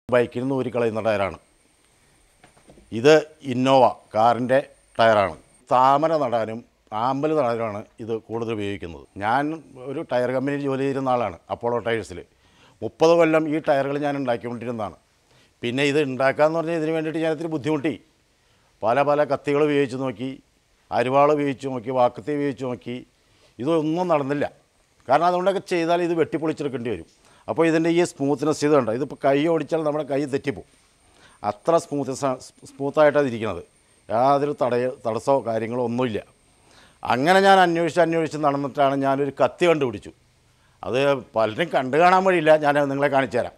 ബൈക്കിൽ നിന്ന് ഊരി കളയുന്ന ടയറാണ് ഇത് ഇന്നോവ കാറിൻ്റെ ടയറാണ് താമര നടാനും ആമ്പൽ നടാനുമാണ് ഇത് കൂടുതൽ ഉപയോഗിക്കുന്നത് ഞാൻ ഒരു ടയർ കമ്പനിയിൽ ജോലി ചെയ്യുന്ന ആളാണ് അപ്പോളോ ടയേഴ്സിൽ മുപ്പത് കൊല്ലം ഈ ടയറുകൾ ഞാൻ ഉണ്ടാക്കിക്കൊണ്ടിരുന്നതാണ് പിന്നെ ഇത് ഉണ്ടാക്കാന്ന് പറഞ്ഞാൽ ഇതിന് വേണ്ടിയിട്ട് ഞാൻ ഇത്തിരി ബുദ്ധിമുട്ടി പല പല കത്തികൾ ഉപയോഗിച്ച് നോക്കി അരിവാൾ ഉപയോഗിച്ച് നോക്കി വാക്കത്തി ഉപയോഗിച്ച് നോക്കി ഇതൊന്നും നടന്നില്ല കാരണം അതുകൊണ്ടൊക്കെ ചെയ്താൽ ഇത് വെട്ടിപ്പൊളിച്ചെടുക്കേണ്ടി വരും അപ്പോൾ ഇതിൻ്റെ ഈ സ്മൂത്ത്നെസ് ഇത് കണ്ടോ ഇതിപ്പോൾ കൈ ഓടിച്ചാൽ നമ്മുടെ കൈ തെറ്റിപ്പോവും അത്ര സ്മൂത്ത് സ്മൂത്തായിട്ടാണ് ഇരിക്കുന്നത് യാതൊരു തടയ തടസ്സമോ കാര്യങ്ങളോ ഒന്നുമില്ല അങ്ങനെ ഞാൻ അന്വേഷിച്ച് അന്വേഷിച്ച് നടന്നിട്ടാണ് ഞാനൊരു കത്തി കണ്ടുപിടിച്ചു അത് പലരും കണ്ടു കാണാൻ വഴിയില്ല ഞാൻ നിങ്ങളെ കാണിച്ചു തരാം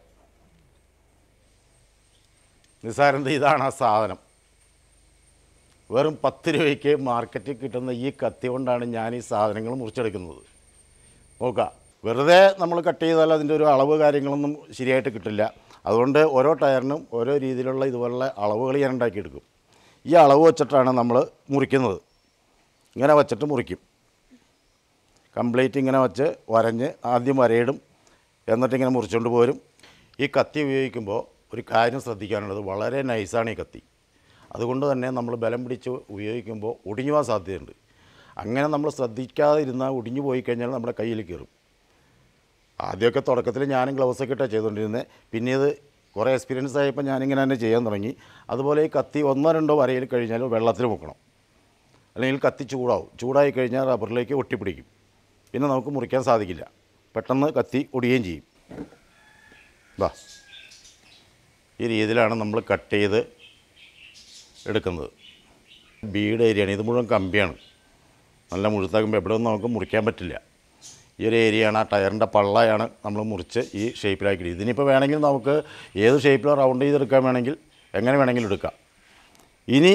നിസ്സാരന്ത ഇതാണ് ആ സാധനം വെറും പത്ത് രൂപയ്ക്ക് മാർക്കറ്റിൽ കിട്ടുന്ന ഈ കത്തി കൊണ്ടാണ് ഞാൻ ഈ സാധനങ്ങൾ മുറിച്ചെടുക്കുന്നത് നോക്കുക വെറുതെ നമ്മൾ കട്ട് ചെയ്താൽ അതിൻ്റെ ഒരു അളവ് കാര്യങ്ങളൊന്നും ശരിയായിട്ട് കിട്ടില്ല അതുകൊണ്ട് ഓരോ ടയറിനും ഓരോ രീതിയിലുള്ള ഇതുപോലുള്ള അളവുകൾ ഞാൻ ഉണ്ടാക്കിയെടുക്കും ഈ അളവ് വെച്ചിട്ടാണ് നമ്മൾ മുറിക്കുന്നത് ഇങ്ങനെ വച്ചിട്ട് മുറിക്കും കംപ്ലീറ്റ് ഇങ്ങനെ വെച്ച് വരഞ്ഞ് ആദ്യം വരയിടും എന്നിട്ട് ഇങ്ങനെ മുറിച്ചുകൊണ്ട് പോരും ഈ കത്തി ഉപയോഗിക്കുമ്പോൾ ഒരു കാര്യം ശ്രദ്ധിക്കാനുള്ളത് വളരെ നൈസാണ് ഈ കത്തി അതുകൊണ്ട് തന്നെ നമ്മൾ ബലം പിടിച്ച് ഉപയോഗിക്കുമ്പോൾ ഒടിഞ്ഞു പോകാൻ സാധ്യതയുണ്ട് അങ്ങനെ നമ്മൾ ശ്രദ്ധിക്കാതെ ഇരുന്നാൽ ഒടിഞ്ഞു പോയി കഴിഞ്ഞാൽ നമ്മുടെ കയ്യിൽ കയറും ആദ്യമൊക്കെ തുടക്കത്തിൽ ഞാനും ഗ്ലൗസൊക്കെ ഇട്ടാണ് ചെയ്തുകൊണ്ടിരുന്നത് പിന്നെ ഇത് കുറേ എക്സ്പീരിയൻസ് ആയപ്പോൾ ഞാനിങ്ങനെ തന്നെ ചെയ്യാൻ തുടങ്ങി അതുപോലെ ഈ കത്തി ഒന്നോ രണ്ടോ വരയിൽ കഴിഞ്ഞാൽ വെള്ളത്തിൽ മുക്കണം അല്ലെങ്കിൽ കത്തി ചൂടാവും ചൂടായി കഴിഞ്ഞാൽ റബ്ബറിലേക്ക് ഒട്ടിപ്പിടിക്കും പിന്നെ നമുക്ക് മുറിക്കാൻ സാധിക്കില്ല പെട്ടെന്ന് കത്തി ഒടിയുകയും ചെയ്യും ഇതാ ഈ രീതിയിലാണ് നമ്മൾ കട്ട് ചെയ്ത് എടുക്കുന്നത് ബീഡ് ഏരിയയാണ് ഇത് മുഴുവൻ കമ്പിയാണ് നല്ല മുഴുത്ത കമ്പി എവിടെ ഒന്നും നമുക്ക് മുറിക്കാൻ പറ്റില്ല ഈ ഒരു ഏരിയയാണ് ആ ടയറിൻ്റെ പള്ളയാണ് നമ്മൾ മുറിച്ച് ഈ ഷേപ്പിലാക്കി ഇതിനിപ്പോൾ വേണമെങ്കിൽ നമുക്ക് ഏത് ഷേപ്പിലോ റൗണ്ട് ചെയ്തെടുക്കാൻ വേണമെങ്കിൽ എങ്ങനെ വേണമെങ്കിലും എടുക്കാം ഇനി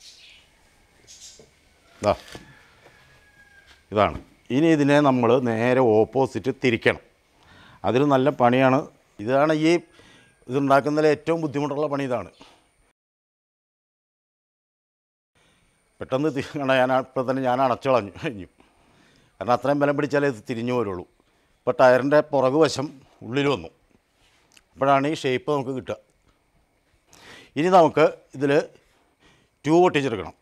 ഇതാ ഇതാണ് ഇനി ഇതിനെ നമ്മൾ നേരെ ഓപ്പോസിറ്റ് തിരിക്കണം അതിൽ നല്ല പണിയാണ് ഇതാണ് ഈ ഇതുണ്ടാക്കുന്നതിൽ ഏറ്റവും ബുദ്ധിമുട്ടുള്ള പണി ഇതാണ് പെട്ടെന്ന് തി- കണ്ട ഞാൻ ഇപ്പോൾ തന്നെ ഞാൻ അടച്ചു കളഞ്ഞു കഴിഞ്ഞു കാരണം അത്രയും ബലം പിടിച്ചാലേ ഇത് തിരിഞ്ഞു വരുള്ളൂ ഇപ്പോൾ ടയറിൻ്റെ പുറകു വശം ഉള്ളിൽ വന്നു അപ്പോഴാണ് ഈ ഷേപ്പ് നമുക്ക് കിട്ടുക ഇനി നമുക്ക് ഇതിൽ ട്യൂബ് ഒട്ടിച്ചെടുക്കണം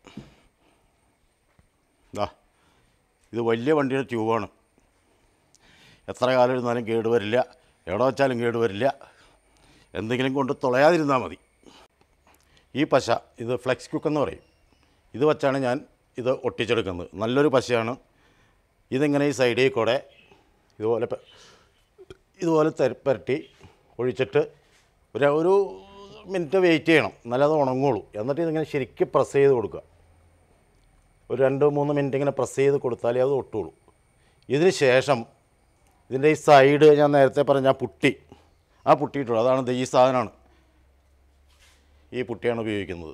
ഇതാ ഇത് വലിയ വണ്ടിയുടെ ട്യൂബാണ് എത്ര കാലം ഇരുന്നാലും കേടുവരില്ല എവിടെ വെച്ചാലും കേടുവരില്ല എന്തെങ്കിലും കൊണ്ട് തുളയാതിരുന്നാൽ മതി ഈ പശ ഇത് ഫ്ലെക്സ് കുക്ക് എന്ന് പറയും ഇത് വച്ചാണ് ഞാൻ ഇത് ഒട്ടിച്ചെടുക്കുന്നത് നല്ലൊരു പശയാണ് ഇതിങ്ങനെ ഈ സൈഡിൽ കൂടെ ഇതുപോലെ പെ- ഇതുപോലെ തര പുരട്ടി ഒഴിച്ചിട്ട് ഒരു ഒരു മിനിറ്റ് വെയിറ്റ് ചെയ്യണം എന്നാലേ അത് ഉണങ്ങുള്ളൂ എന്നിട്ട് ഇതിങ്ങനെ ശരിക്കും പ്രസ് ചെയ്ത് കൊടുക്കുക ഒരു രണ്ട് മൂന്ന് മിനിറ്റ് ഇങ്ങനെ പ്രസ് ചെയ്ത് കൊടുത്താലേ അത് ഒട്ടുള്ളൂ ഇതിന് ശേഷം ഇതിൻ്റെ ഈ സൈഡ് ഞാൻ നേരത്തെ പറഞ്ഞ ആ പുട്ടി ആ പുട്ടിയിട്ടുള്ളൂ അതാണ് ദേ ഈ സാധനമാണ് ഈ പുട്ടിയാണ് ഉപയോഗിക്കുന്നത്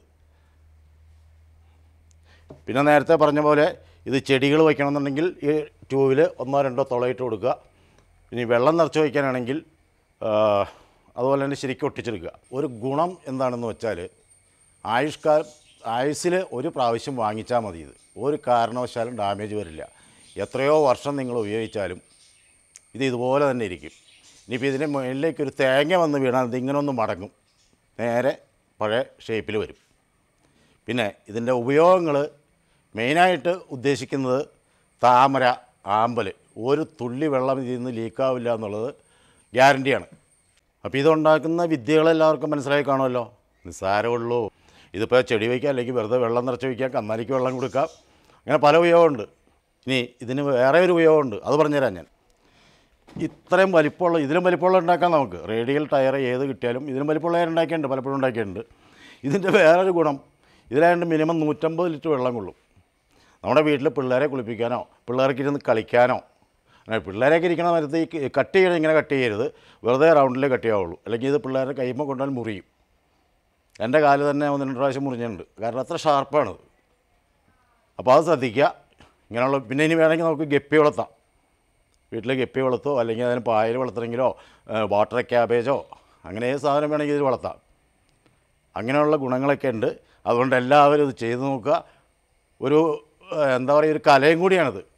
പിന്നെ നേരത്തെ പറഞ്ഞ പോലെ ഇത് ചെടികൾ വയ്ക്കണമെന്നുണ്ടെങ്കിൽ ഈ ട്യൂബിൽ ഒന്നോ രണ്ടോ തുളയിട്ട് കൊടുക്കുക ഇനി വെള്ളം നിറച്ച് വയ്ക്കാനാണെങ്കിൽ ആ, അതുപോലെ തന്നെ ശരിക്കും ഒട്ടിച്ചെടുക്കുക ഒരു ഗുണം എന്താണെന്ന് വെച്ചാൽ ആയുഷ്കാലം ആയുസ്സിൽ ഒരു പ്രാവശ്യം വാങ്ങിച്ചാൽ മതി ഇത് ഒരു കാരണവശാലും ഡാമേജ് വരില്ല എത്രയോ വർഷം നിങ്ങൾ ഉപയോഗിച്ചാലും ഇത് ഇതുപോലെ തന്നെ ഇരിക്കും ഇനിയിപ്പോൾ ഇതിൻ്റെ മുകളിലേക്ക് ഒരു തേങ്ങ വന്ന് വീണാൽ ഇത് ഇങ്ങനെ ഒന്ന് മടങ്ങും നേരെ പഴയ ഷേപ്പിൽ വരും പിന്നെ ഇതിൻ്റെ ഉപയോഗങ്ങൾ മെയിനായിട്ട് ഉദ്ദേശിക്കുന്നത് താമര ആമ്പൽ ഒരു തുള്ളി വെള്ളം ഇതിൽ നിന്ന് ലീക്കാവില്ല എന്നുള്ളത് ഗ്യാരണ്ടിയാണ് അപ്പോൾ ഇതുണ്ടാക്കുന്ന വിദ്യകളെല്ലാവർക്കും മനസ്സിലായി കാണുമല്ലോ നിസ്സാരമുള്ളൂ ഇതിപ്പോൾ ചെടി വയ്ക്കാം അല്ലെങ്കിൽ വെറുതെ വെള്ളം നിറച്ച് വയ്ക്കാം കന്നാലിക്ക് വെള്ളം കൊടുക്കാം അങ്ങനെ പല ഉപയോഗമുണ്ട് ഇനി ഇതിന് വേറെ ഒരു ഉപയോഗമുണ്ട് അത് പറഞ്ഞുതരാം ഞാൻ ഇത്രയും വലിപ്പമുള്ള ഇതിലും വലിപ്പമുള്ള ഉണ്ടാക്കാം നമുക്ക് റേഡിയൽ ടയർ ഏത് കിട്ടിയാലും ഇതിലും വലിപ്പമുള്ള ടയർ ഉണ്ടാക്കിയിട്ടുണ്ട് പലപ്പോഴും ഉണ്ടാക്കിയിട്ടുണ്ട് ഇതിൻ്റെ വേറൊരു ഗുണം ഇതിലായതുകൊണ്ട് മിനിമം നൂറ്റമ്പത് ലിറ്റർ വെള്ളം കൊള്ളും നമ്മുടെ വീട്ടിൽ പിള്ളേരെ കുളിപ്പിക്കാനോ പിള്ളേർക്ക് ഇരുന്ന് കളിക്കാനോ അങ്ങനെ പിള്ളേരൊക്കെ ഇരിക്കണ മരത്ത് ഈ കട്ട് ചെയ്യണം ഇങ്ങനെ കട്ട് ചെയ്യരുത് വെറുതെ റൗണ്ടിലേ കട്ട് ചെയ്യാവുള്ളൂ അല്ലെങ്കിൽ ഇത് പിള്ളേരുടെ കൈമ കൊണ്ടാൽ മുറിയും എൻ്റെ കാല് തന്നെ ഒന്ന് രണ്ട് പ്രാവശ്യം മുറിഞ്ഞിട്ടുണ്ട് കാരണം അത്ര ഷാർപ്പാണത് അപ്പോൾ അത് ശ്രദ്ധിക്കുക ഇങ്ങനെയുള്ള പിന്നെ ഇനി വേണമെങ്കിൽ നമുക്ക് ഗപ്പി വളർത്താം വീട്ടിൽ ഗപ്പി വളർത്തോ അല്ലെങ്കിൽ അതിന് പായൽ വളർത്തണമെങ്കിലോ ഏഹ് വാട്ടർ ക്യാബേജോ അങ്ങനെ ഏത് സാധനം വേണമെങ്കിൽ ഇതിൽ വളർത്താം അങ്ങനെയുള്ള ഗുണങ്ങളൊക്കെ ഉണ്ട് അതുകൊണ്ട് എല്ലാവരും ഇത് ചെയ്തു നോക്കുക ഒരു ഏഹ് എന്താ പറയുക ഒരു കലയും കൂടിയാണിത്